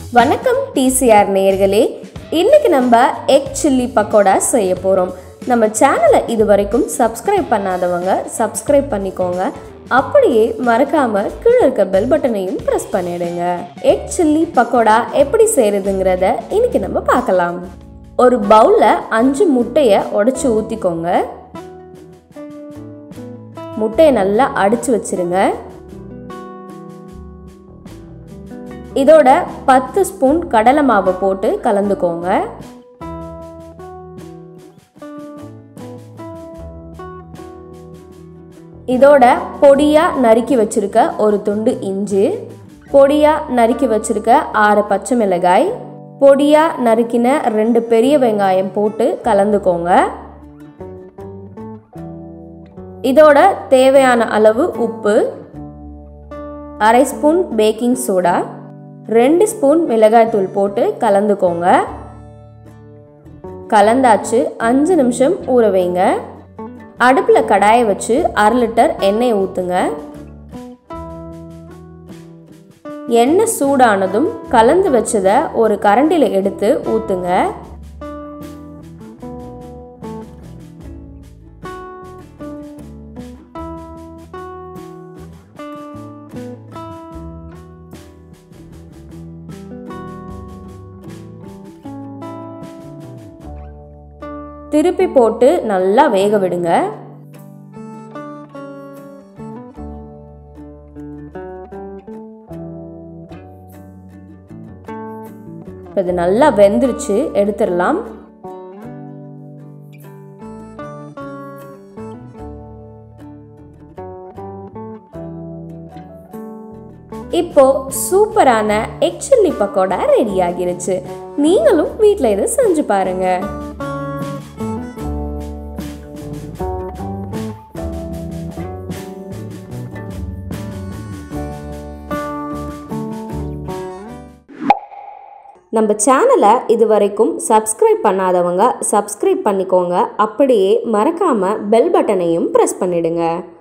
வணக்கம் டிசிஆர் நேயர்களே இன்னைக்கு நம்ம எக் சில்லி பக்கோடா செய்ய போகிறோம் நம்ம சேனலை இது வரைக்கும் சப்ஸ்கிரைப் பண்ணாதவங்க சப்ஸ்கிரைப் பண்ணிக்கோங்க அப்படியே மறக்காம கீழே இருக்க பெல் பட்டனையும் ப்ரெஸ் பண்ணிடுங்க எக் சில்லி பக்கோடா எப்படி செய்யறதுங்கிறத இன்னைக்கு நம்ம பார்க்கலாம் ஒரு பவுலில் அஞ்சு முட்டையை உடைச்சு ஊற்றிக்கோங்க முட்டையை நல்லா அடிச்சு வச்சிருங்க இதோட பத்து ஸ்பூன் கடலை மாவு போட்டு கலந்துக்கோங்க இதோட பொடியா நறுக்கி வச்சிருக்க ஒரு துண்டு இஞ்சி பொடியா நறுக்கி வச்சிருக்க ஆறு பச்சை மிளகாய் பொடியா நறுக்கின ரெண்டு பெரிய வெங்காயம் போட்டு கலந்துக்கோங்க இதோட தேவையான அளவு உப்பு அரை ஸ்பூன் பேக்கிங் சோடா ரெண்டு ஸ்பூன் மிளகாய்த்தூள் போட்டு கலந்துக்கோங்க கலந்தாச்சு அஞ்சு நிமிஷம் ஊற வைங்க அடுப்பில் கடாயை வச்சு அரை லிட்டர் எண்ணெய் ஊற்றுங்க எண்ணெய் சூடானதும் கலந்து வச்சதை ஒரு கரண்டியில் எடுத்து ஊற்றுங்க திருப்பி போட்டு நல்லா வேக விடுங்க இப்போ இது நல்லா வெந்துருச்சு எடுத்துடலாம் இப்போ சூப்பரான எக் சில்லி பக்கோடா ரெடி ஆகிருச்சு நீங்களும் வீட்டில் இதை செஞ்சு பாருங்க நம்ம சேனலை இது வரைக்கும் சப்ஸ்கிரைப் பண்ணாதவங்க சப்ஸ்கிரைப் பண்ணிக்கோங்க அப்படியே மறக்காமல் பெல் பட்டனையும் ப்ரெஸ் பண்ணிடுங்க